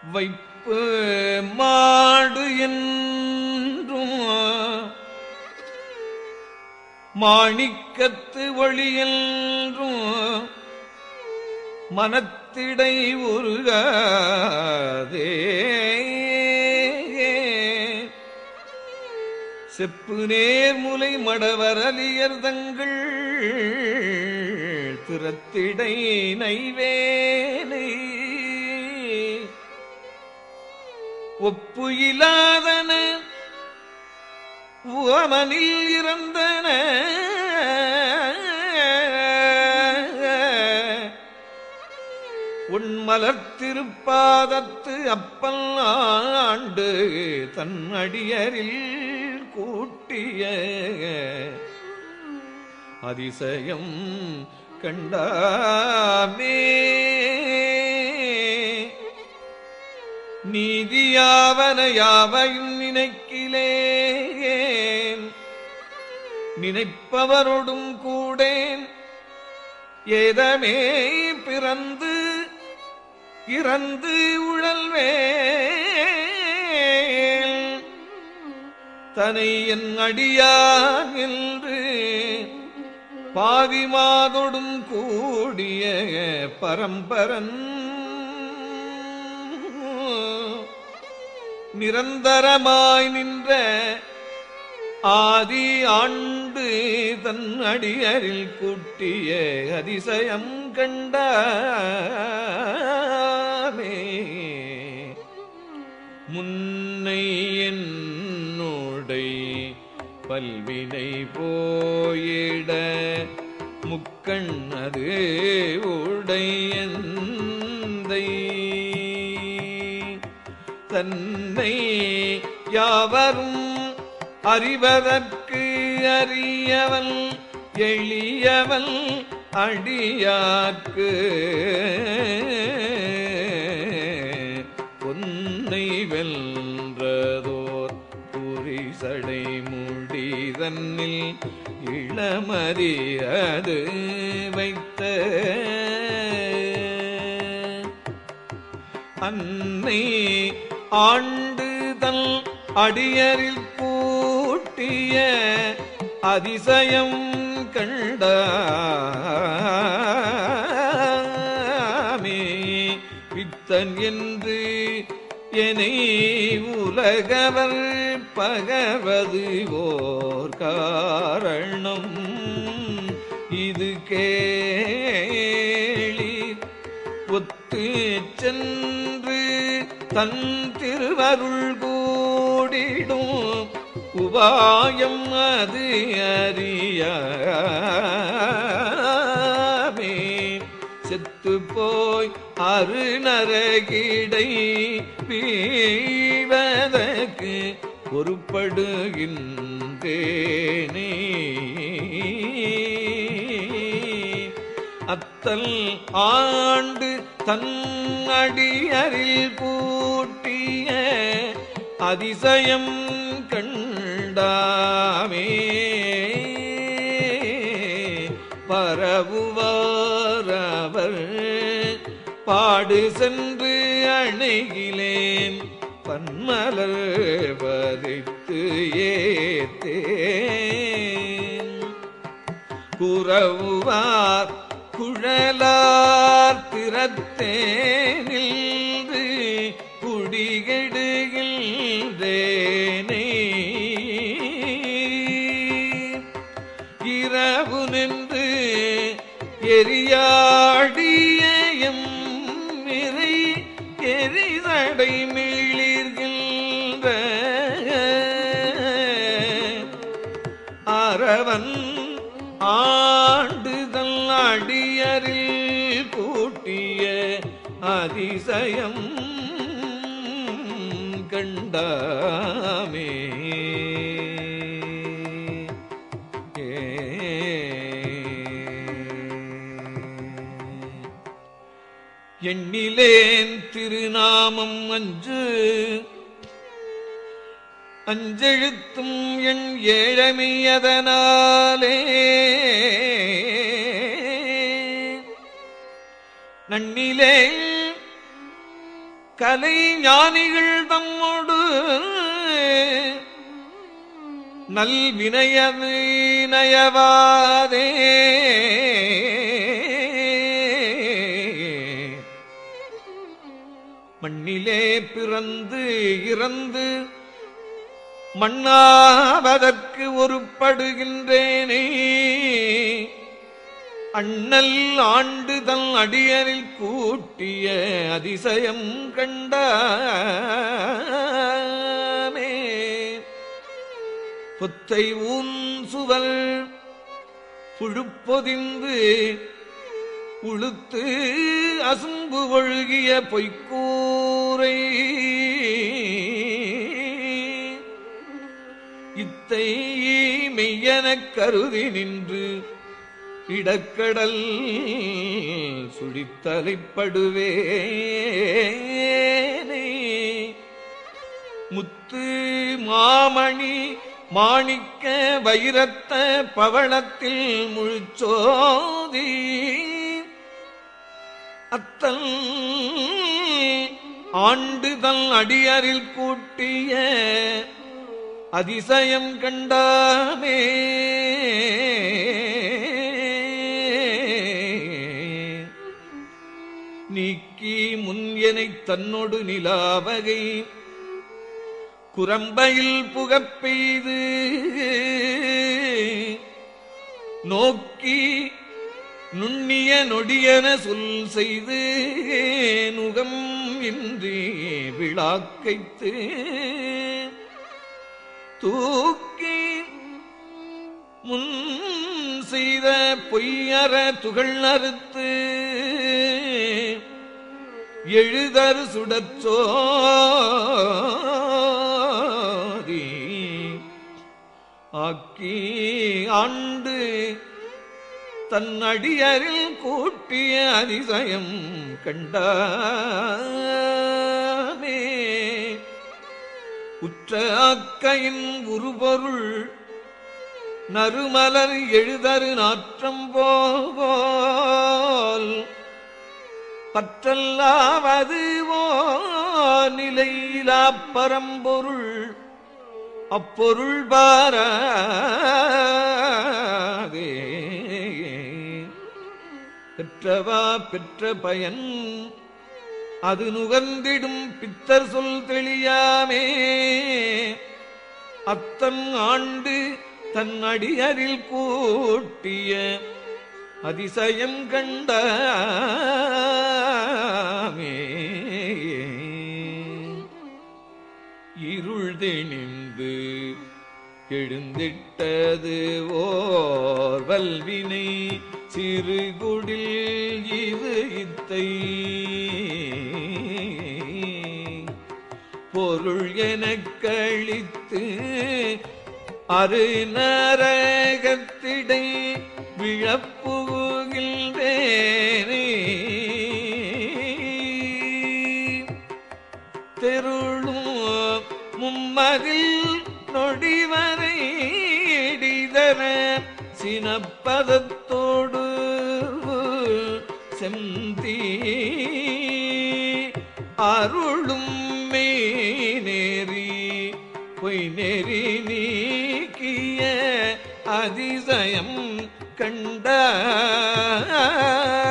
வைப்பு மாடு என்றும் மாணிக்கத்து ஒளி என்றும் மனத்திடை உருகாதே செப்பு நேர்முலை மடவரலியர் தங்கள் திறத்திடை நைவேனை ஒப்பு இல்லாதன உவமனில் இறந்தன உன்மலர் திருப்பாதத்து அப்பல் ஆண்டு தன் அடியரில் கூட்டிய அதிசயம் கண்டாமே நீதியாவன யாவையும் நினைக்கிலேன் நினைப்பவரோடும் கூடேன் ஏதமே பிறந்து இறந்து உழல்வேன் தனை என் அடியான் என்று பாவிமாதொடும் கூடிய பரம்பரன் நிரந்தரமாய் நின்ற ஆதி ஆண்டு தன் அடியரில் கூட்டிய அதிசயம் கண்டாமே முன்னை என்னுடை பல்வினை போயிட முக்கண்ணது உடையந்தை தன்னை யாவரும் அறிவதற்கு அறியவன் எளியவன் அடியார்க்கு பொன்னை வென்றதோர் புரிசடை முடிதன்னில் இளமதி அது வைத்த அன்னை ஆண்டு தன் அடியரில் கூட்டிய அதிசயம் கண்டாமே பித்தன் என்று என்னை உலகவர் பகவது ஓர் காரணம் இது கேளீர் ஒத்து சென்று தன் திருவருள் கூடிடும் உபாயம் அது அறியாமே செத்து போய் அருநரகிடை வீழ்வதற்கு பொறுப்படுகின்றேனே அத்தல் ஆண்டு தன் அடியரில் கூட்டிய அதிசயம் கண்டாமே பரவுவாரவர் பாடு சென்று அணைகிலேன் பன்மலர் பறித்து ஏத்தேன் குறவுவார் குழலார் திறத்தேனில் குடிகெடுகின்றேனே இரவு நின்று எரியாடிய எம் விரை எரிதடை மீளிர்கின்ற அரவன் ஆண்டுதல் அடியரில் கூட்டிய அதிசயம் கண்டாமே எண்ணிலேன் திருநாமம் அஞ்சு அஞ்செழுத்தும் என் ஏழமையதனாலே நன்னிலே கலை ஞானிகள் தம்மோடு நல் வினயது நயவாதே மண்ணிலே பிறந்து இறந்து மண்ணாவதற்கு ஒருப்படுகின்றேனே அண்ணல் ஆண்டு தன் அடியரில் கூட்டிய அதிசயம் கண்டாமே பொத்தை ஊன் சுவல் புழுப்பொதிந்து உளுத்து அசும்பு ஒழுகிய பொய்க்கூரை இத்தை மெய்யெனக் கருதி நின்று இடக்கடல் சுழித்தலைப்படுவேனே முத்து மாமணி மாணிக்க வைரத்த பவளத்தில் முழுச்சோதி அத்தல் ஆண்டுதல் அடியரில் கூட்டிய அதிசயம் கண்டாமே நீக்கி முன் எனைத் தன்னொடு நிலாவகை குரம்பையில் புகப் பெய்து நோக்கி நுண்ணிய நொடியன சொல் செய்து நுகம் இன்றி விழாக்கைத்து தூக்கி முன் செய்த பொய்யற துகள் அறுத்து எழுதர் சுடச்சோதி ஆக்கி ஆண்டு தன் அடியரில் கூட்டிய அதிசயம் கண்டாமே உற்ற அக்கையின் உருபொருள் நறுமலர் எழுதரு நாற்றம் போல் பற்றல்லாவது நிலையிலா பரம்பொருள் அப்பொருள் பாராதே பெற்றவா பெற்ற பயன் அது நுகர்ந்திடும் பித்தர் சொல் தெளியாமே அத்தன் ஆண்டு தன் அடியரில் கூட்டிய அதிசயம் கண்டாமே இருள் தெளிந்து எழுந்திட்டது ஓர் வல்வினை சிறுகுடில் இது இத்தை பொருள் எனக் கழித்து அரு நரகத்திடை விழப்புகின்றேனே தெருளும் மும்மதில் நொடிவரை இடிதர சினப்பதத்தோடு செந்தி அருளும் மெய்நேரி பொய் நெறி நீக்கிய அதிசயம் கண்ட